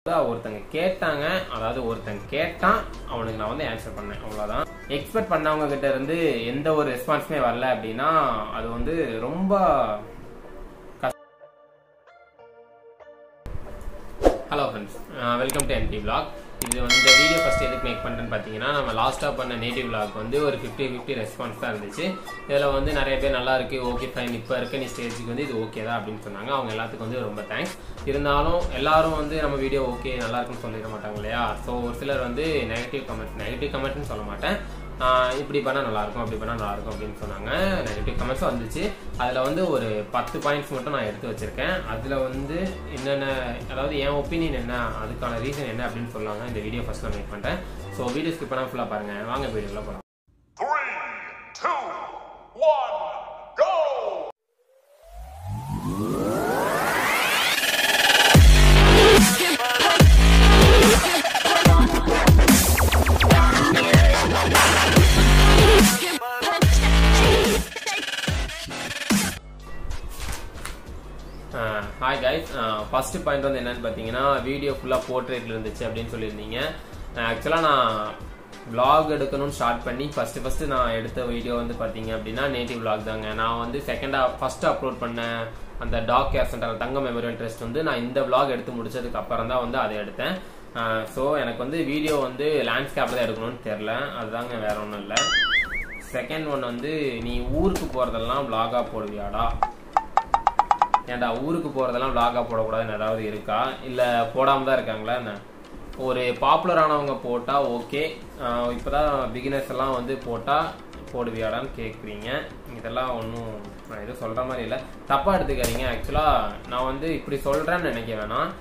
ஒருத்தங்க கேட்டாங்க அதாவது ஒருத்தங்க கேட்டான் அவனுக்கு நான் வந்து ஆன்சர் பண்ணேன் அவ்வளவுதான் எக்ஸ்பெக்ட் பண்ணவங்க கிட்ட இருந்து எந்த ஒரு ரெஸ்பான்ஸுமே வரல அப்படின்னா அது வந்து ரொம்ப hello friends welcome to MT blog இது வந்து இந்த வீடியோ ஃபஸ்ட் எதுக்கு மேக் பண்ணுறேன்னு பார்த்தீங்கன்னா நம்ம லாஸ்ட்டாக பண்ண நேட்டிவ் பிளாக் வந்து ஒரு ஃபிஃப்டி ஃபிஃப்டி ரெஸ்பான்ஸ் தான் இருந்துச்சு இதில் வந்து நிறைய பேர் நல்லா இருக்கு ஓகே ஃபைன் இப்போ இருக்க நீ ஸ்டேஜுக்கு வந்து இது ஓகே தான் அப்படின்னு சொன்னாங்க அவங்க எல்லாத்துக்கும் வந்து ரொம்ப தேங்க்ஸ் இருந்தாலும் எல்லாரும் வந்து நம்ம வீடியோ ஓகே நல்லா இருக்குன்னு சொல்லிட மாட்டாங்க இல்லையா ஸோ ஒரு சிலர் வந்து நெகட்டிவ் கமெண்ட் நெகட்டிவ் கமெண்ட்னு சொல்ல மாட்டேன் ஆஹ் இப்படி பண்ணால் நல்லா இருக்கும் அப்படி பண்ணால் நல்லா இருக்கும் அப்படின்னு சொன்னாங்க நெகட்டிவ் கமெண்ட்ஸும் வந்துச்சு அதில் வந்து ஒரு பத்து பாயிண்ட்ஸ் மட்டும் நான் எடுத்து வச்சிருக்கேன் அதில் வந்து என்னென்ன அதாவது என் ஒப்பீனியன் என்ன அதுக்கான ரீசன் என்ன அப்படின்னு சொல்லுவாங்க இந்த வீடியோ ஃபர்ஸ்ட் நான் மேக் பண்ணுறேன் ஸோ வீடியோ ஸ்கிப் பண்ணால் ஃபுல்லாக பாருங்கள் வாங்க வீடியோவில் போகலாம் Three, two, one, go! Hi guys first point வந்து என்னன்னு பார்த்தீங்கன்னா வீடியோ ஃபுல்லாக போர்ட்ரேட்டில் இருந்துச்சு அப்படின்னு சொல்லியிருந்தீங்க ஆக்சுவலாக நான் vlog எடுக்கணும்னு ஸ்டார்ட் பண்ணி ஃபர்ஸ்ட் ஃபர்ஸ்ட் நான் எடுத்த வீடியோ வந்து பார்த்தீங்க அப்படின்னா நேட்டிவ் vlog தாங்க நான் வந்து செகண்டாக ஃபர்ஸ்ட் அப்லோட் பண்ண அந்த dog care centre Thanga memorial trust வந்து நான் இந்த vlog எடுத்து முடிச்சதுக்கு அப்புறம் தான் வந்து அதை எடுத்தேன் ஸோ எனக்கு வந்து வீடியோ வந்து லேண்ட்ஸ்கேப்பில் தான் எடுக்கணும்னு தெரில அதுதாங்க வேற ஒன்றும் இல்லை செகண்ட் ஒன் வந்து நீ ஊருக்கு போகிறதெல்லாம் vlog-ஆ போடுவியாடா ஏன்டா ஊருக்கு போறதெல்லாம் vlog-ஆ போடக்கூடாதுன்னு ஏதாவது இருக்கா இல்ல போடாம தான் இருக்காங்களா என்ன ஒரு பாப்புலர் ஆனவங்க போட்டா ஓகே இப்பதான் பிகினர்ஸ் எல்லாம் வந்து போட்டா போடுவியாடான்னு கேக்குறீங்க இதெல்லாம் ஒன்றும் நான் எதுவும் சொல்ற மாதிரி இல்லை தப்பா எடுத்துக்காதீங்க ஆக்சுவலா நான் வந்து இப்படி சொல்றேன்னு நினைக்க வேணாம்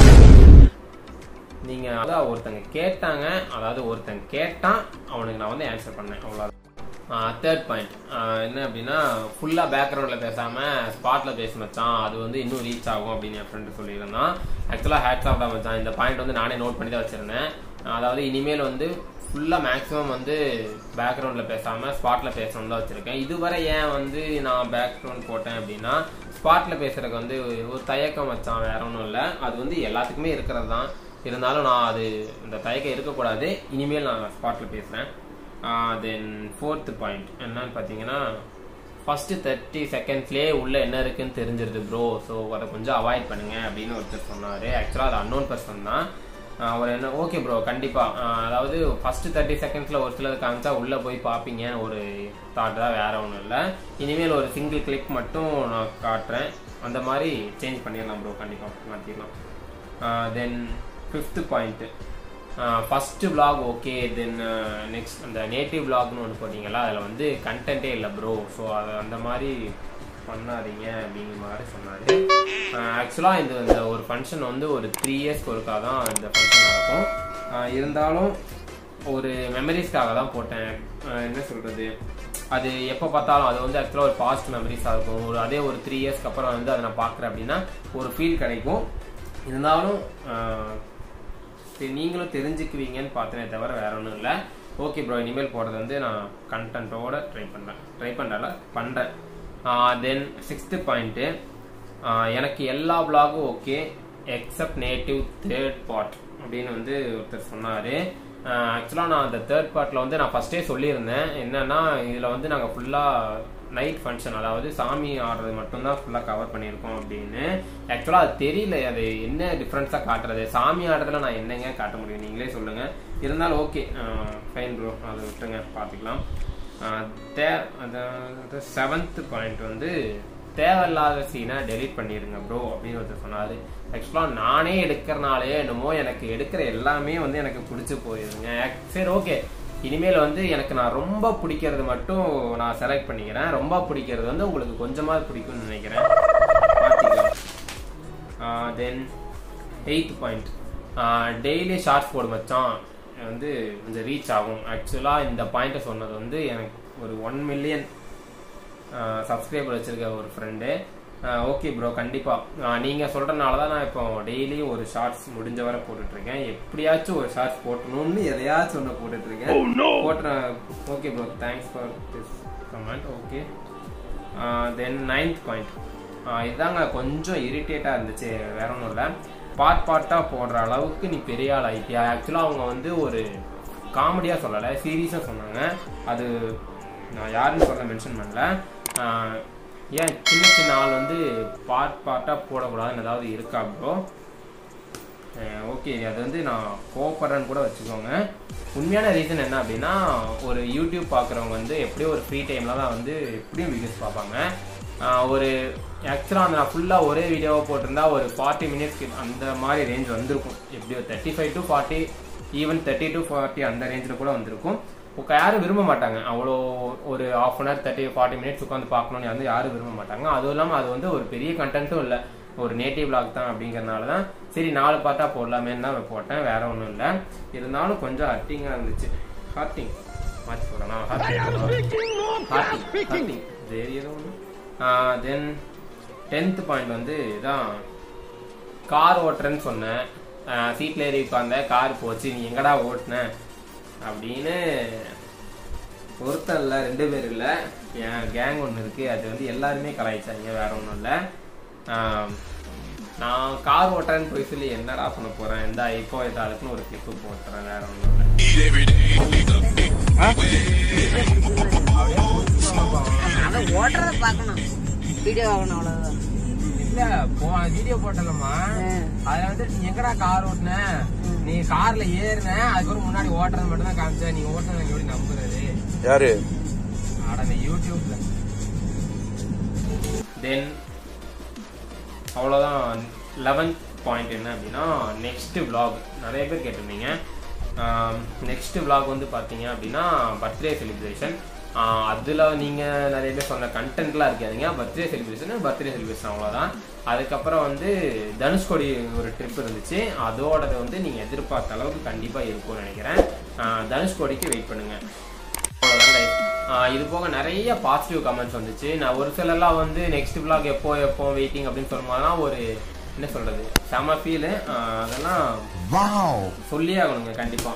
நீங்க அதான் ஒருத்தங்க கேட்டாங்க அதாவது ஒருத்தங்க கேட்டான் அவனுக்கு நான் வந்து ஆன்சர் பண்ணேன் அவ்வளோ தேர்ட் பாயிண்ட் என்ன அப்படின்னா ஃபுல்லா பேக்ரவுண்ட்ல பேசாம ஸ்பாட்ல பேச மச்சான் அது வந்து இன்னும் ரீச் ஆகும் அப்படின்னு என் ஃப்ரெண்டு சொல்லியிருந்தான் ஆக்சுவலா ஹேட்ஸ் ஆஃப் தான் மச்சான் இந்த பாயிண்ட் வந்து நானே நோட் பண்ணி தான் வச்சிருந்தேன் அதாவது இனிமேல் வந்து ஃபுல்லா மேக்ஸிமம் வந்து பேக்ரவுண்ட்ல பேசாம ஸ்பாட்ல பேசணும்னு தான் வச்சிருக்கேன் இதுவரை ஏன் வந்து நான் பேக்ரவுண்ட் போட்டேன் அப்படின்னா ஸ்பாட்ல பேசுறதுக்கு வந்து ஒரு தயக்கம் வச்சான் வேற ஒன்றும் இல்லை அது வந்து எல்லாத்துக்குமே இருக்கிறது தான் இருந்தாலும் நான் அது இந்த தயக்கம் இருக்கக்கூடாது இனிமேல் நான் ஸ்பாட்ல பேசுறேன் தென் ஃபோர்த் பாயிண்ட் என்னன்னு பார்த்தீங்கன்னா ஃபர்ஸ்ட் தேர்ட்டி செகண்ட்ஸ்லேயே உள்ள என்ன இருக்குன்னு தெரிஞ்சிருது ப்ரோ ஸோ அதை கொஞ்சம் அவாய்ட் பண்ணுங்க அப்படின்னு ஒருத்தர் சொன்னார் ஆக்சுவலாக அது அன்னோன் பர்சன் தான் ஆஹ் அவர் என்ன ஓகே ப்ரோ கண்டிப்பாக அதாவது ஃபர்ஸ்ட் தேர்ட்டி செகண்ட்ஸில் ஒரு சிலது காமிச்சா உள்ளே போய் பார்ப்பீங்க ஒரு தாட் தான் வேற ஒன்றும் இல்லை இனிமேல் ஒரு சிங்கிள் கிளிக் மட்டும் நான் காட்டுறேன் அந்த மாதிரி சேஞ்ச் பண்ணிடலாம் ப்ரோ கண்டிப்பாக மாற்றிடலாம் then fifth point first vlog okay then next native நேட்டிவ் vlogனு ஒன்று போட்டீங்களா அதில் வந்து கண்டென்ட்டே இல்லை ப்ரோ ஸோ அது அந்த மாதிரி பண்ணாதீங்க அப்படிங்கிற மாதிரி சொன்னார் ஆக்சுவலாக இந்த இந்த ஒரு ஃபங்க்ஷன் வந்து ஒரு த்ரீ இயர்ஸ்க்கு ஒருக்கா தான் இந்த ஃபங்க்ஷன் நடக்கும் ஆஹ் இருந்தாலும் ஒரு மெமரிஸ்க்காக தான் போட்டேன் ஆஹ் என்ன சொல்கிறது அது எப்போ பார்த்தாலும் அது வந்து ஆக்சுவலாக ஒரு பாஸ்ட் மெமரிஸாக இருக்கும் ஒரு அதே ஒரு த்ரீ இயர்ஸ்க்கு அப்புறம் வந்து அதை நான் பார்க்குறேன் அப்படின்னா ஒரு ஃபீல் கிடைக்கும் இருந்தாலும் ஆஹ் சரி நீங்களும் தெரிஞ்சுக்குவீங்கன்னு பார்த்தனே தவிர வேற ஒன்றும் இல்லை ஓகே ப்ரோ இனிமேல் போகிறது வந்து நான் கண்டென்ட்டோட ட்ரை பண்ணுறேன் ட்ரை பண்ணுறல பண்ணுறேன் தென் சிக்ஸ்த்து பாயிண்ட்டு எனக்கு எல்லா vlog-ம் okay except native third part அப்படின்னு வந்து ஒருத்தர் சொன்னார் ஆக்சுவலாக நான் அந்த தேர்ட் பார்ட்டில் வந்து நான் ஃபஸ்ட்டே சொல்லியிருந்தேன் என்னன்னா இதில் வந்து நாங்கள் ஃபுல்லாக நைட் ஃபங்க்ஷன் அதாவது சாமி ஆடுறது மட்டும்தான் ஃபுல்லாக கவர் பண்ணியிருக்கோம் அப்படின்னு ஆக்சுவலாக அது தெரியல அது என்ன டிஃப்ரென்ஸாக காட்டுறது சாமி ஆடுறதுல நான் என்னங்க காட்ட முடியும் நீங்களே சொல்லுங்கள் இருந்தாலும் ஓகே ஃபைன் ப்ரோ அதை விட்டுருங்க பார்த்துக்கலாம் ஆஹ் தே அந்த செவன்த் பாயிண்ட் வந்து தேவையில்லாத சீனை டெலீட் பண்ணிடுங்க ப்ரோ அப்படின்னு ஒருத்தர் சொன்னார் ஆக்சுவலாக நானே எடுக்கிறனாலே என்னமோ எனக்கு எடுக்கிற எல்லாமே வந்து எனக்கு பிடிச்சி போயிருங்க சரி ஓகே இனிமேல் வந்து எனக்கு நான் ரொம்ப பிடிக்கிறது மட்டும் நான் செலக்ட் பண்ணிக்கிறேன் ரொம்ப பிடிக்கிறது வந்து உங்களுக்கு கொஞ்சமாக பிடிக்கும்னு நினைக்கிறேன் பார்த்துக்கலாம் then eighth point daily shorts போடு மச்சான் வந்து கொஞ்சம் ரீச் ஆகும் ஆக்சுவலாக இந்த பாயிண்ட்டை சொன்னது வந்து எனக்கு ஒரு ஒன் மில்லியன் சப்ஸ்கிரைபர் வச்சிருக்க ஒரு ஃப்ரெண்டு ஓகே ப்ரோ கண்டிப்பாக நீங்கள் சொல்கிறனால தான் நான் இப்போ டெய்லியும் ஒரு ஷார்ட்ஸ் முடிஞ்ச வரை போட்டுட்ருக்கேன் எப்படியாச்சும் ஒரு ஷார்ட்ஸ் போட்டணும்னு எதையாச்சும் ஒன்று போட்டுட்ருக்கேன் போட்டுறேன் okay bro thanks for this comment okay then ninth point இதாங்க கொஞ்சம் இரிட்டேட்டாக இருந்துச்சு வேற ஒன்றும் இல்லை பார்ட் பார்ட்டாக போடுற அளவுக்கு நீ பெரிய ஆள் ஆயிட்டியா ஆக்சுவலாக அவங்க வந்து ஒரு காமெடியாக சொல்லலை சீரியஸாக சொன்னாங்க அது நான் யாருன்னு சொல்ல மென்ஷன் பண்ணல ஆஹ் ஏன் சின்ன சின்ன ஆள் வந்து பார்ட் பார்ட்டாக போடக்கூடாதுன்னு ஏதாவது இருக்கா ப்ரோ ஓகே அது வந்து நான் கோவப்படுறேன்னு கூட வச்சுக்கோங்க உண்மையான ரீசன் என்ன அப்படின்னா ஒரு யூடியூப் பார்க்குறவங்க வந்து எப்படியும் ஒரு ஃப்ரீ டைமில் தான் வந்து எப்படியும் வீடியோஸ் பார்ப்பாங்க ஆஹ் ஒரு ஆக்சுவலாக அந்த நான் ஃபுல்லாக ஒரே வீடியோவை போட்டிருந்தா ஒரு ஃபார்ட்டி மினிட்ஸ்க்கு அந்த மாதிரி ரேஞ்ச் வந்திருக்கும் எப்படியோ thirty five to forty even thirty to forty அந்த ரேஞ்சில் கூட வந்திருக்கும் உக்க யாரும் விரும்ப மாட்டாங்க அவ்வளோ ஒரு half an hour thirty forty minutes உட்காந்து பார்க்கணும்னு வந்து யாரும் விரும்ப மாட்டாங்க அதுவும் இல்லாமல் அது வந்து ஒரு பெரிய கண்டென்ட்டும் இல்லை ஒரு நேட்டிவ் vlog தான் அப்படிங்கறனால தான் சரி நாலு பார்த்தா போடலாமேன்னு தான் போட்டேன் வேற ஒன்றும் இல்லை இருந்தாலும் கொஞ்சம் ஹர்ட்டிங்காக இருந்துச்சு ஹார்ட்டிங் மாற்றி சொல்லலாம் ஹார்ட்டிங் ஹார்ட்டிங் சரி ஏதோ ஒன்று தென் டென்த் பாயிண்ட் வந்து இதான் கார் ஓட்டுறேன்னு சொன்னேன் சீட்ல ஏறி உட்காந்த கார் போச்சு நீ எங்கடா ஓட்டுன அப்படின்னு ஒருத்தன் இல்லை ரெண்டு பேர் இல்லை என் கேங் ஒன்று இருக்கு அது வந்து எல்லாருமே கலாய்ச்சாங்க வேற ஒன்றும் இல்லை நான் கார் ஓட்டுறேன்னு போய் சொல்லி என்னடா பண்ண போறேன் இந்த இப்போ இதை அதுக்குன்னு ஒரு கிளிப்பு போட்டுறேன் வேற ஒன்றும் இல்லை அதை ஓட்டுறத பார்க்கணும் வீடியோ ஆகணும் அவ்வளவுதான் இல்ல போ வீடியோ போட்டலம்மா அதுல வந்து நீ எங்கடா கார் ஓட்டுன நீ கார்ல ஏறின அதுக்கப்புறம் முன்னாடி ஓட்டுறது மட்டும் தான் காமிச்ச நீ ஓட்டுனது எப்படி நம்புறது யாரு அட இந்த யூடியூப்ல தென் அவ்வளோதான் லெவன்த் பாயிண்ட் என்ன அப்படின்னா நெக்ஸ்ட் vlog நிறைய பேர் கேட்டிருந்தீங்க நெக்ஸ்ட் vlog வந்து பார்த்தீங்க அப்படின்னா பர்த்டே செலிப்ரேஷன் அதில் நீங்கள் நிறைய பேர் சொன்ன கண்டென்ட்லாம் இருக்காதுங்க பர்த்டே செலிப்ரேஷன் பர்த்டே செலிப்ரேஷன் அவ்வளோதான் அதுக்கப்புறம் வந்து தனுஷ்கோடி ஒரு ட்ரிப் இருந்துச்சு அதோடது வந்து நீங்கள் எதிர்பார்த்த அளவுக்கு கண்டிப்பாக இருக்கும்னு நினைக்கிறேன் ஆஹ் தனுஷ்கோடிக்கு வெயிட் பண்ணுங்கள் அவ்வளவுதான் guys. ஆஹ் இது போக நிறைய பாசிட்டிவ் கமெண்ட்ஸ் வந்துச்சு நான் ஒரு சிலர்லாம் வந்து நெக்ஸ்ட் vlog எப்போ எப்போ வெயிட்டிங் அப்படின்னு சொல்லும்போதுலாம் ஒரு என்ன சொல்றது செம ஃபீலு அதெல்லாம் சொல்லியே ஆகணுங்க கண்டிப்பா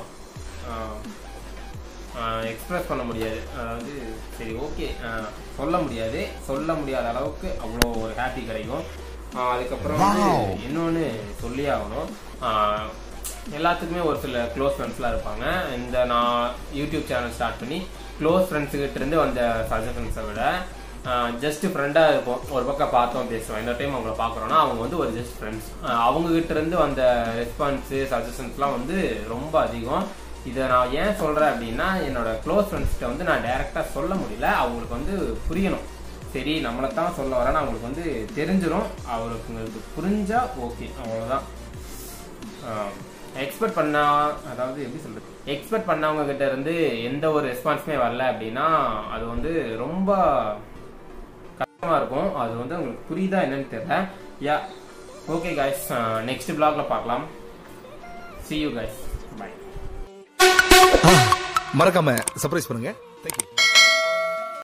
எக்ஸ்பிரஸ் பண்ண முடியாது அதாவது சரி ஓகே சொல்ல முடியாது சொல்ல முடியாத அளவுக்கு அவ்வளோ ஒரு ஹாப்பி கிடைக்கும் ஆஹ் அதுக்கப்புறம் வந்து இன்னொன்று சொல்லியே ஆகணும் ஆஹ் எல்லாத்துக்குமே ஒரு சில க்ளோஸ் ஃப்ரெண்ட்ஸ்லாம் இருப்பாங்க இந்த நான் யூடியூப் சேனல் ஸ்டார்ட் பண்ணி க்ளோஸ் ஃப்ரெண்ட்ஸுக்கிட்ட இருந்து வந்த சஜஷன்ஸை விட ஜஸ்ட் ஃப்ரெண்டாக இருப்போம் ஒரு பக்கம் பார்த்தோம் பேசுவோம் இந்த டைம் அவங்கள பார்க்குறோன்னா அவங்க வந்து ஒரு ஜஸ்ட் ஃப்ரெண்ட்ஸ் அவங்க கிட்ட இருந்து வந்த ரெஸ்பான்ஸு சஜஷன்ஸ்லாம் வந்து ரொம்ப அதிகம் இதை நான் ஏன் சொல்கிறேன் அப்படின்னா என்னோட க்ளோஸ் ஃப்ரெண்ட்ஸ்கிட்ட வந்து நான் டைரெக்டாக சொல்ல முடியல அவங்களுக்கு வந்து புரியணும் சரி நம்மளை தான் சொல்ல வரேன்னு அவங்களுக்கு வந்து தெரிஞ்சிடும் அவருக்கு உங்களுக்கு புரிஞ்சா ஓகே அவ்வளோதான் எக்ஸ்பெக்ட் பண்ணா அதாவது எப்படி சொல்றது எக்ஸ்பெக்ட் பண்ணவங்க கிட்ட இருந்து எந்த ஒரு ரெஸ்பான்ஸுமே வரல அப்படின்னா அது வந்து ரொம்ப கஷ்டமா இருக்கும் அது வந்து உங்களுக்கு புரியுதா என்னன்னு தெரியல யா ஓகே காய்ஸ் நெக்ஸ்ட் பிளாக்ல பார்க்கலாம் see you guys bye மறக்காம சர்ப்ரைஸ் பண்ணுங்க தேங்க்யூ